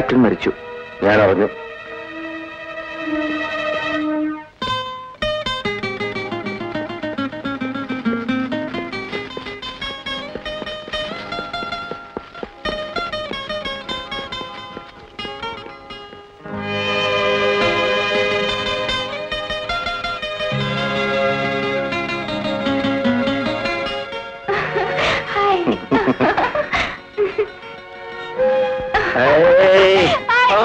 Captain മരിച്ചു ഞാൻ അറിഞ്ഞു ഏയ്. ആ.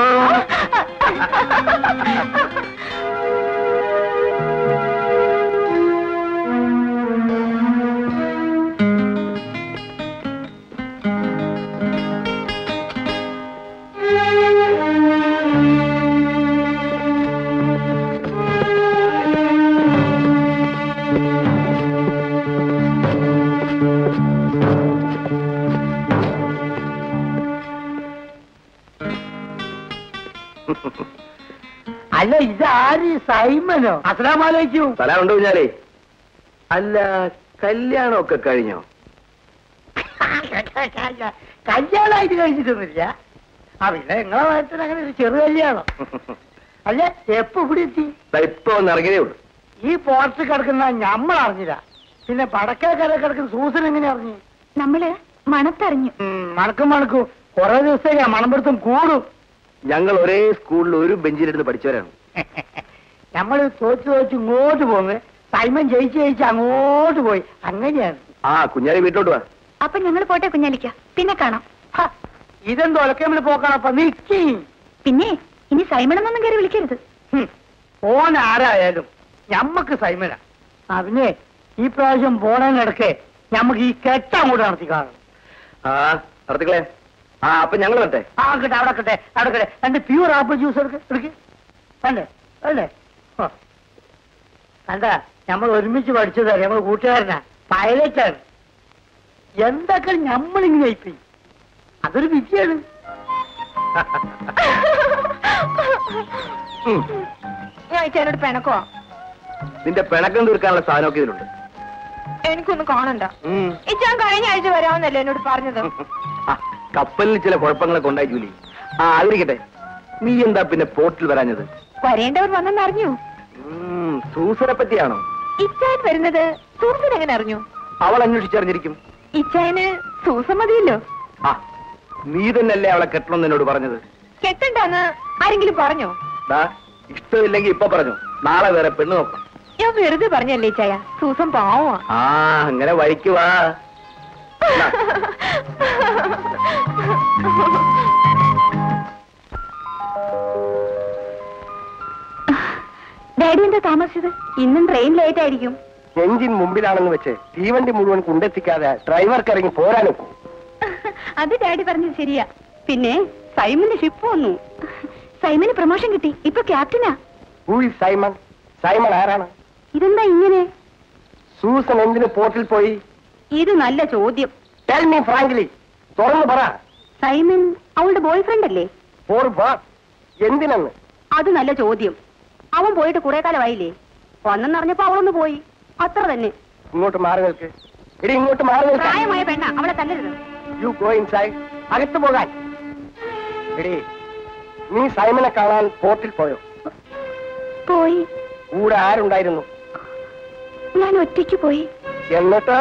അല്ല ഇതാര് സൈമനോ അസ്ലാമലൈക്കും സലാമുണ്ട് കുഞ്ഞാലേ അല്ല കല്യാണമൊക്കെ കഴിഞ്ഞോ കല്യാണമായിട്ട് കഴിച്ചിട്ടൊന്നുമില്ല ആ പിന്നെ നിങ്ങളെ കാര്യത്തിൽ അങ്ങനെ ഒരു ചെറു കല്യാണം അല്ല എപ്പോ ഇവിടെ എത്തി ദാ ഇപ്പൊ ഒന്ന് ഇറങ്ങിയതേ ഉള്ളൂ ഈ പോർട്ട് കിടക്കുന്ന നമ്മൾ അറിഞ്ഞില്ല പിന്നെ പടക്കേക്കര കിടക്കുന്ന സൂസൻ എങ്ങനെ അറിഞ്ഞു നമ്മള് മണത്തറിഞ്ഞു ഉം, മണക്കും മണക്കും കുറെ ദിവസത്തേക്ക് മണമ്പടുത്തും കൂടും ഞങ്ങൾ ഒരേ സ്കൂളിൽ ഒരു ബെഞ്ചിലിരുന്ന് പഠിച്ചവരാണ് നമ്മൾ തോച്ചു തോച്ച് ഇങ്ങോട്ട് പോകുന്നത് സൈമൻ ജയിച്ച് ജയിച്ച് അങ്ങോട്ട് പോയി അങ്ങനെയാണ് ആ കുഞ്ഞാലി വീട്ടിലോട്ട് വാ അപ്പൊ ഞങ്ങൾ പോട്ടെ കുഞ്ഞാലിക്ക പിന്നെ കാണാം ഹ, ഇതെന്തോ ഒലക്കേമിൽ പോക്കണപ്പ നിക്കി പിന്നെ ഇനി സൈമണെന്നൊന്നും കയറി വിളിക്കരുത് ഹും, ഓൻ ആരായാലും ഞമ്മക്ക് സൈമന അതിനെ ഈ പ്രാവശ്യം പോണതിനിടക്ക് ഞമ്മക്ക് ഈ കെട്ട അങ്ങോട്ട് നടത്തി കാണും ആ നടത്തിക്കളെ ആ അപ്പൊ ഞങ്ങൾ വരട്ടെ ആ കിട്ടെ അവിടെ കിട്ടെ അവിടെ കിട്ടെ രണ്ട് പ്യൂർ ആപ്പിൾ ജ്യൂസ് എടുക്ക് എടുക്ക് വേണ്ടേ വേണ്ടേ ഹോ. കണ്ട നമ്മൾ ഒരുമിച്ച് പഠിച്ചതാ നമ്മൾ കൂട്ടുകാരനാ പൈലറ്റാണ് എന്തൊക്കെ നമ്മളിങ്ങനെ ആയിപ്പോയി അതൊരു വിദ്യയാണ് ഉം. ഞാൻ ഇച്ചാനോട് പിണക്കോ നിന്റെ പിണക്കം തീർക്കാനുള്ള സാധനമൊക്കെ ഇതിലുണ്ട് എനിക്കൊന്നും കാണണ്ട ഉം. ഇച്ചാൻ കഴിഞ്ഞ ആഴ്ച വരാമെന്നല്ലേ എന്നോട് പറഞ്ഞത് ആ, കപ്പലിൽ ചില കുഴപ്പങ്ങളൊക്കെ ഉണ്ടായി ജൂലി ആ അതിരിക്കട്ടെ നീ എന്താ പിന്നെ പോർട്ടിൽ വരാഞ്ഞത് വരേണ്ടവർ വന്നെന്ന് അറിഞ്ഞു ഉം, സൂസനെ പറ്റിയാണോ ഇച്ചാൻ വരുന്നത് സൂസൻ എങ്ങനെ അറിഞ്ഞു അവൾ അന്വേഷിച്ചറിഞ്ഞിരിക്കും ഇച്ചായന് സൂസൻ മതിയല്ലോ ആ നീ തന്നെയല്ലേ അവളെ കെട്ടണം എന്നോട് പറഞ്ഞത് കെട്ടണ്ടെന്ന് ആരെങ്കിലും പറഞ്ഞോ ദാ ഇഷ്ടമില്ലെങ്കിൽ ഇപ്പൊ പറഞ്ഞു നാളെ വേറെ പെണ്ണ് നോക്കാം ഞാൻ വെറുതെ പറഞ്ഞല്ലേ ഇച്ചായ സൂസൻ പാവമാ ആ അങ്ങനെ വഴിക്ക് വാ എന്നാ. ഡാഡി എന്താ താമസിച്ചത് ഇന്നും ട്രെയിൻ ലേറ്റ് ആയിരിക്കും എഞ്ചിൻ മുമ്പിലാണെന്ന് വെച്ച് തീവണ്ടി മുഴുവൻ കൊണ്ടെത്തിക്കാതെ ഡ്രൈവർക്ക് ഇറങ്ങി പോരാനൊക്കും അത് ഡാഡി പറഞ്ഞത് ശരിയാ പിന്നെ സൈമന്റെ ഷിപ്പ് വന്നു സൈമന് പ്രൊമോഷൻ കിട്ടി ഇപ്പൊ ക്യാപ്റ്റനാ ഹൂ ഇസ് സൈമൺ സൈമൺ ആരാണ് ഇതെന്താ ഇങ്ങനെ സൂസൻ എന്തിന് പോർട്ടിൽ പോയി ഇത് നല്ല ചോദ്യം ടെൽ മീ ഫ്രാങ്ക്ലി തുറന്നു പറ സൈമൻ അവളുടെ ബോയ് ഫ്രണ്ട് അല്ലേ ഫോർ വാട്ട് എന്തിനെന്ന് അത് നല്ല ചോദ്യം അവൻ പോയിട്ട് കുറെ കാലമായില്ലേ വന്നെന്നറിഞ്ഞപ്പോ അവളൊന്ന് പോയി അത്ര തന്നെ ഇങ്ങോട്ട് മാറി നിൽക്ക് ഇടി ഇങ്ങോട്ട് മാറി നിൽക്ക് പ്രായമായ പെണ്ണ അവളെ തല്ലരുത് യു ഗോ ഇൻസൈഡ് അകത്ത് പോകാൻ എടി നീ സൈമനെ കാണാൻ പോർട്ടിൽ പോയോ പോയി കൂടെ ആരുണ്ടായിരുന്നു ഞാൻ ഒറ്റയ്ക്ക് പോയി എന്നിട്ട്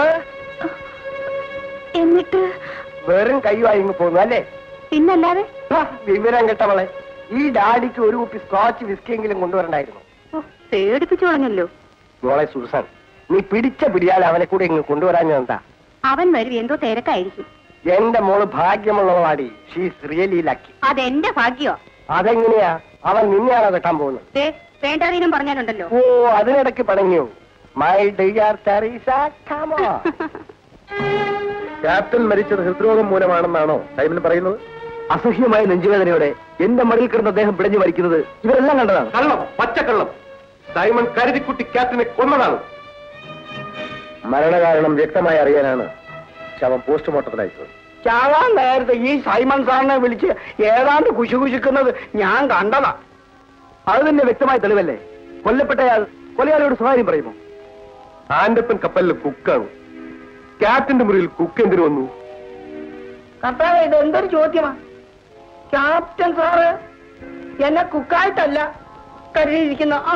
എന്നിട്ട് വെറും കൈയുമായി ഇങ്ങ് പോന്നു അല്ലേ പിന്നല്ലാതെ ഹ, വിവരം കേട്ടവളെ ഈ ഡാഡിക്ക് ഒരു കുപ്പി സ്കോച്ച് വിസ്കിയെങ്കിലും കൊണ്ടുവരണ്ടായിരുന്നു ഓ, പേടിപ്പിച്ചു കളഞ്ഞല്ലോ മോളെ സൂസൻ നീ പിടിച്ച പിടിയാൽ അവനെ കൂടെ ഇങ്ങ് കൊണ്ടുവരാൻ എന്താ അവൻ വരും എന്തോ തിരക്കായിരിക്കും എന്റെ മോള് ഭാഗ്യമുള്ളവളാടി ഷീസ് റിയലി ലക്കി അതെന്റെ ഭാഗ്യോ അതെങ്ങനെയാ അവൻ നിന്നെയാണോ കെട്ടാൻ പോകുന്നത് ദേ വേണ്ടാതീനം പറഞ്ഞാലുണ്ടല്ലോ ഓ അതിനിടയ്ക്ക് പടങ്ങിയോ my dear Teresa come on. Captain മരിച്ചത് ഹൃദ്രോഗം മൂലമാണെന്നാണോ സൈമൻ പറയുന്നത് അസഹ്യമായ നെഞ്ചുവേദനയോടെ എന്റെ മടിയിൽ കിടന്ന് അദ്ദേഹം പിടഞ്ഞു മരിക്കുന്നത് ഇവരെല്ലാം കണ്ടതാണ് കള്ളം പച്ചക്കള്ളം സൈമൺ കരുതിക്കുട്ടി ക്യാപ്റ്റനെ കൊന്നതാണ് മരണകാരണം വ്യക്തമായി അറിയാനാണ് ശവം പോസ്റ്റ്മോർട്ടത്തിൽ അയച്ചത് ചാവാൻ നേരത്തെ ഈ സൈമൺ സാറിനെ വിളിച്ച് ഏതാണ്ട് കുശു കുശിക്കുന്നത് ഞാൻ കണ്ടതാ അത് തന്നെ വ്യക്തമായ തെളിവല്ലേ കൊല്ലപ്പെട്ടയാൾ കൊലയാളിയോട് സ്വകാര്യം പറയുമോ ആന്റപ്പൻ കപ്പലിൽ കുക്കാണ് ക്യാപ്റ്റന്റെ മുറിയിൽ കുക്ക് എന്തിനു വന്നു കർത്താവ് ഇത് എന്തൊരു ചോദ്യമാ ക്യാപ്റ്റൻ സാറ് എന്നെ കുക്കായിട്ടല്ല കരുതിയിരിക്കുന്ന ആ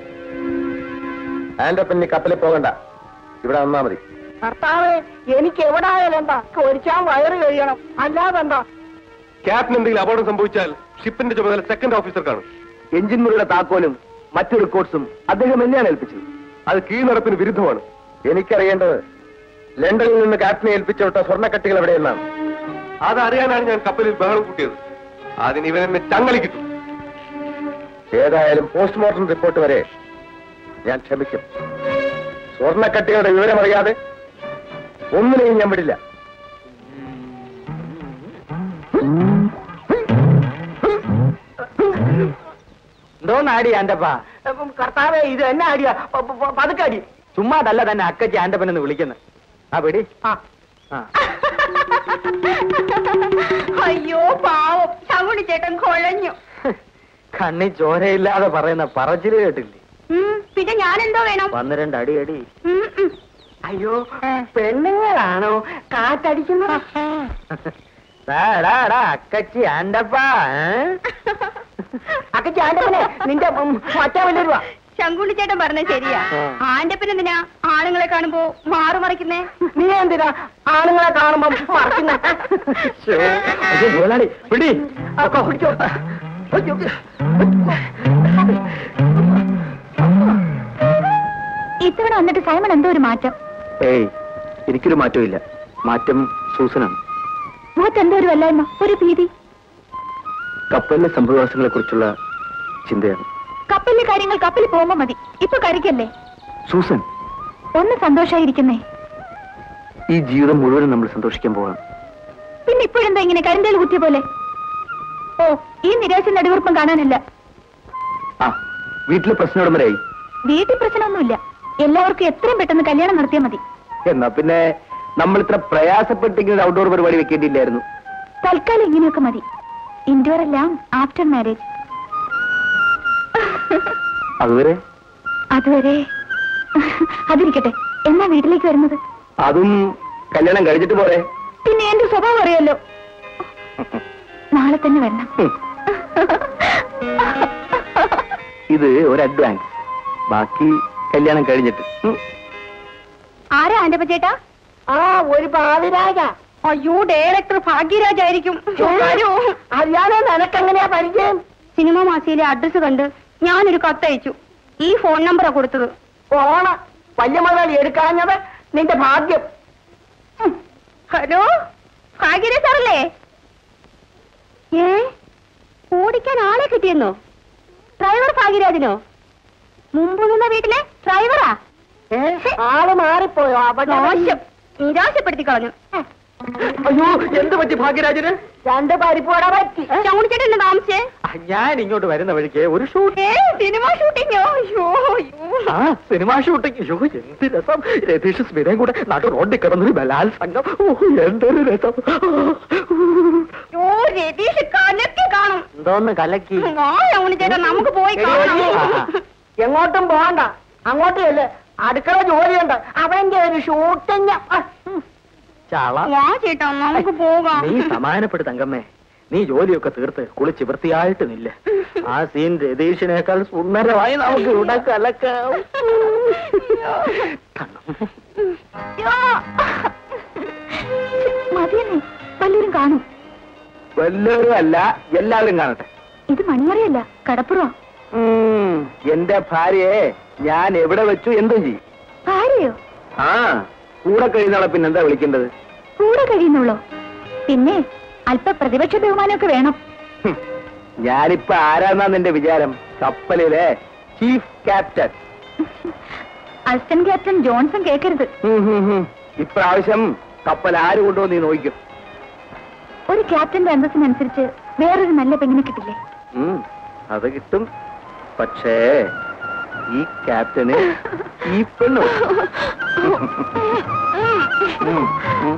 ആൻഡപ്പൻ നീ കപ്പലിൽ പോകണ്ട ഇവിടെ വന്നാ മതി ഭർത്താവ് എനിക്ക് എവിടെ ആയാലും എന്താ പൊരിച്ചാൻ വയറ് കഴിയണം അല്ലാതെ എന്താ ക്യാപ്റ്റൻ എന്തെങ്കിലും അപകടം സംഭവിച്ചാൽ ഷിപ്പിന്റെ ചുമതല സെക്കൻഡ് ഓഫീസർക്കാണ് എഞ്ചിൻ മുറിയുടെ താക്കോലും മറ്റു റെക്കോർഡ്സും അദ്ദേഹം എന്നെയാണ് ഏൽപ്പിച്ചത് അത് കീഴ്നടപ്പിന് വിരുദ്ധമാണ് എനിക്കറിയേണ്ടത് ലണ്ടനിൽ നിന്ന് ക്യാപ്റ്റനെ ഏൽപ്പിച്ചു വിട്ട സ്വർണ്ണക്കട്ടികൾ എവിടെയെന്നാണ് അതറിയാനാണ് ഞാൻ കപ്പലിൽ ബഹളം കൂട്ടിയത് അതിന് ഇവൻ എന്നെ ചങ്ങലി കിട്ടും ഏതായാലും പോസ്റ്റ്മോർട്ടം റിപ്പോർട്ട് വരെ ഞാൻ ക്ഷമിക്കും സ്വർണ്ണക്കട്ടികളുടെ വിവരമറിയാതെ ഒന്നിനെയും ഞാൻ വിടില്ല എന്തോന്നാടി ആന്റപ്പാ കർത്താവേ ഇത് എന്നെ അടിയാ പതുക്കെ അടി ചുമ്മാതല്ല തന്നെ അക്കച്ചി ആന്റപ്പൻ എന്ന് വിളിക്കുന്നത് ആ പിടി ആ അയ്യോ പാവം ശകുണി ചേട്ടൻ കുഴഞ്ഞു കണ്ണി ചോരയില്ലാതെ പറയുന്ന പറച്ചില് കേട്ടില്ലേ ഉം, പിന്നെ ഞാൻ എന്തോ വേണം വന്ന് രണ്ട് അടി അടി ഉം, ഉം. അയ്യോ പെണ്ണുങ്ങളാണോ കാറ്റടിക്കുന്നത് അക്കച്ചി ആന്റപ്പാ അക്കച്ചി ആന്റപ്പനെ നിന്റെ മറ്റേ വലിയ ശങ്കുണ്ണി ചേട്ടൻ പറഞ്ഞ ശരിയാ ആ. ആന്റപ്പൻ എന്തിനാ ആണുങ്ങളെ കാണുമ്പോ മാറു മറിക്കുന്നേ നീ എന്തിനാ ആണുങ്ങളെ കാണുമ്പോ മറക്കുന്ന പിടി അപ്പൊ പിടിച്ചോ അയ്യോ. ഇത്തവണ വന്നിട്ട് സൈമൺ എന്തോ ഒരു മാറ്റം ഏയ് എനിക്കൊരു മാറ്റമില്ല മാറ്റം സൂസനാണ് മുഖത്ത് എന്തോ ഒരു വല്ലായ്മ ഒരു ഭീതി കപ്പലിലെ സംഭവവാസങ്ങളെ കുറിച്ചുള്ള ചിന്തയാണ് കപ്പലിലെ കാര്യങ്ങൾ കപ്പലിൽ പോകുമ്പോ മതി ഇപ്പൊ കരിക്കല്ലേ സൂസൻ ഒന്ന് സന്തോഷായിരിക്കുന്നേ ഈ ജീവിതം മുഴുവനും നമ്മൾ സന്തോഷിക്കാൻ പോവാണ് പിന്നെ ഇപ്പോഴെന്താ ഇങ്ങനെ കരിന്തേൽ കുത്തിയ പോലെ ഓ ഈ നിരാശ നടുവീർപ്പം കാണാനില്ല ആ വീട്ടിലെ പ്രശ്നം ഉടമരായി വീട്ടിൽ പ്രശ്നമൊന്നുമില്ല എല്ലാവർക്കും എത്രയും പെട്ടെന്ന് കല്യാണം നടത്തിയാൽ മതി എന്നാ പിന്നെ നമ്മൾ ഇത്ര പ്രയാസപ്പെട്ടിങ്ങനെ ഔട്ട്ഡോർ പരിപാടി വെക്കേണ്ടിയില്ലായിരുന്നു തൽക്കാലം ഇങ്ങനെയൊക്കെ മതി ഇൻഡോർ എല്ലാം ആഫ്റ്റർ മാരേജ് അതുവരെ അതുവരെ അതിരിക്കട്ടെ എന്നാ വീട്ടിലേക്ക് വരുന്നത് അതും കല്യാണം കഴിച്ചിട്ട് പോരെ പിന്നെ എന്റെ സ്വഭാവം അറിയാലോ നാളെ തന്നെ വരണം ഹും. ഇത് ഒരു അഡ്വാൻസ് ബാക്കി കല്യാണം കഴിഞ്ഞിട്ട് ഉം. ആരാ ആന്റപ്പ ചേട്ടാ ആ ഒരു പാതിരാജ അയ്യോ ഡയറക്ടർ ഭാഗ്യരാജ് ആയിരിക്കും അറിയാതെ നിനക്കെങ്ങനെയാ പരിചയം സിനിമ മാസിയിലെ അഡ്രസ് കണ്ട് ഞാനൊരു കത്തയച്ചു ഈ ഫോൺ നമ്പറാ കൊടുത്തത് പോണ വലിയ മുതലാളി എടുക്കാഞ്ഞത് നിന്റെ ഭാഗ്യം ഉം. ഹലോ ഭാഗ്യരാജ് സാറല്ലേ ഏ ഓടിക്കാൻ ആളെ കിട്ടിയെന്നോ ഡ്രൈവർ ഭാഗ്യരാജിനോ മുമ്പ് നിന്ന വീട്ടിലെ ഡ്രൈവറാ ഏ, ആള് മാറിപ്പോയോ അവിടെ മോശം നിരാശപ്പെടുത്തി കളഞ്ഞു അയ്യോ എന്ത് പറ്റി ഭാഗ്യരാജന് രണ്ട് പരിപ്പോടെ പറ്റി ചൗണിച്ചേട്ടൻ എന്നെ താമസിച്ചേ ഞാൻ ഇങ്ങോട്ട് വരുന്ന വഴിക്ക് ഒരു ഷൂട്ട് ഏ സിനിമ ഷൂട്ടിങ്ങോ അയ്യോ അയ്യോ ആ സിനിമാ ഷൂട്ടിംഗ് അയ്യോ എന്ത് രസം രതീഷ് സ്മിതയും കൂടെ നാട്ടു റോഡിൽ കിടന്നൊരു ബലാൽ സംഘം ഓ എന്തൊരു രസം ഓ രതീഷ് കലക്കി കാണും എന്തോന്ന് കലക്കി ആ ചൗണിച്ചേട്ടൻ നമുക്ക് പോയി കാണാം എങ്ങോട്ടും പോകണ്ട അങ്ങോട്ടും അല്ലേ അടുക്കള ജോലിയുണ്ട് അവന്റെ ഒരു ഷൂട്ടിങ് ചള വാ ചേട്ടാ നമുക്ക് പോകാം നീ സമാനപ്പെടു തങ്കമ്മേ നീ ജോലിയൊക്കെ തീർത്ത് കുളിച്ച് വൃത്തിയായിട്ട് നില്ല ആ സീൻ രതീഷിനേക്കാൾ സുന്ദരമായി നമുക്ക് ഇവിടെ കലക്കാം മതിയെന്നേ വല്ലവരും കാണും വല്ലവരും അല്ല എല്ലാവരും കാണട്ടെ ഇത് മണിയറിയല്ല കടപ്പുറം ഉം, എന്റെ ഭാര്യയെ ഞാൻ എവിടെ വെച്ചു എന്തും ചെയ്യും ഭാര്യയോ ആ കൂടെ കഴിയുന്നാളെ പിന്നെ എന്താ വിളിക്കേണ്ടത് കൂടെ കഴിയുന്നുള്ളോ പിന്നെ അല്പ പ്രതിപക്ഷ ബഹുമാനമൊക്കെ വേണം ഹും, ഞാനിപ്പോ ആരാന്നാ നിന്റെ വിചാരം കപ്പലിലെ chief captain assistant captain Johnson കേൾക്കരുത് ഹും, ഹും, ഹും. ഇപ്രാവശ്യം കപ്പൽ ആര് കൊണ്ടുവന്ന് നീ നോക്കും ഒരു ക്യാപ്റ്റന്റെ അന്തസ്സിനനുസരിച്ച് വേറൊരു നല്ല പെണ്ണിനെ കിട്ടില്ലേ അത് കിട്ടും പക്ഷേ ഈ ക്യാപ്റ്റന് ഈ പെണ്ണു ഉം, ഉം.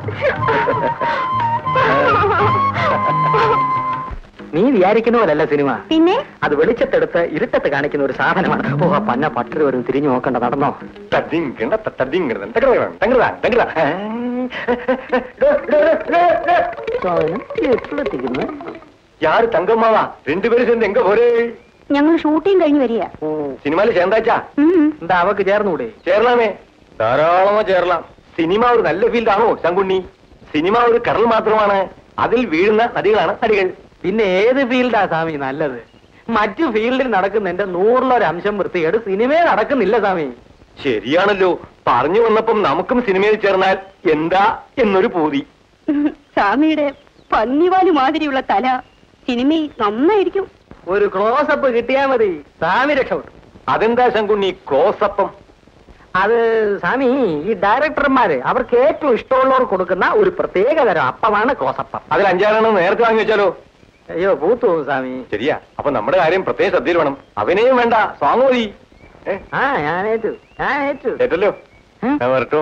നീ വിചാരിക്കുന്ന പോലല്ല സിനിമ പിന്നെ അത് വെളിച്ചത്തെടുത്ത് ഇരുട്ടത്ത് കാണിക്കുന്ന ഒരു സാധനമാണ് ഓ ആ പന്ന പട്ടര് വരും തിരിഞ്ഞു നോക്കണ്ട നടന്നോ തടിങ്കണ്ട തടിങ്കണ്ട തകട തകട തകട സാധനം എപ്പോഴെത്തിക്കുന്നു யாரு தங்கம்மாவா ரெண்டு பேரும் சேர்ந்து எங்க போறே ഞങ്ങൾ ഷൂട്ടിംഗ് കഴിഞ്ഞ് വരിക സിനിമയില് ചേർന്നാച്ചാ എന്താ അവക്ക് ചേർന്നുകൂടെ ചേരലാമേ ധാരാളമോ ചേരലാം സിനിമ ഒരു നല്ല ഫീൽഡാണോ ശങ്കുണ്ണി സിനിമ ഒരു കടൽ മാത്രമാണ് അതിൽ വീഴുന്ന നദികളാണ് നടികൾ പിന്നെ ഏത് ഫീൽഡാ സ്വാമി നല്ലത് മറ്റു ഫീൽഡിൽ നടക്കുന്നതിന്റെ നൂറിലൊരു അംശം വൃത്തികേട് സിനിമയിൽ നടക്കുന്നില്ല സ്വാമി ശരിയാണല്ലോ പറഞ്ഞു വന്നപ്പം നമുക്കും സിനിമയിൽ ചേർന്നാൽ എന്താ എന്നൊരു പൂതി സ്വാമിയുടെ പന്നിവാലു മാതിരിയുള്ള തല സിനിമയിൽ നന്നായിരിക്കും ഒരു ക്ലോസപ്പ് കിട്ടിയാ മതി സ്വാമി രക്ഷപ്പെട്ടു അതെന്താ ശങ്കുണ്ണി ക്ലോസപ്പം അത് സ്വാമി ഈ ഡയറക്ടർമാര് അവർക്ക് ഏറ്റവും ഇഷ്ടമുള്ളവർ കൊടുക്കുന്ന ഒരു പ്രത്യേക തരം അപ്പമാണ് ക്ലോസപ്പം അതിൽ അഞ്ചാറെണ്ണം നേരത്തെ വാങ്ങി വെച്ചാലോ അയ്യോ പൂത്തു പോകും സ്വാമി ശരിയാ അപ്പൊ നമ്മുടെ കാര്യം പ്രത്യേക ശ്രദ്ധയിൽ വേണം അവനെയും വേണ്ട സ്വാങ് മതി ഏ, ആ ഞാനേറ്റു ഞാനേറ്റു കേട്ടല്ലോ ഉം. ഞാൻ വരട്ടോ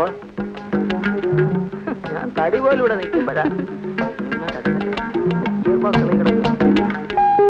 ഞാൻ തടി പോലും ഇവിടെ നിൽക്കുമ്പോഴാ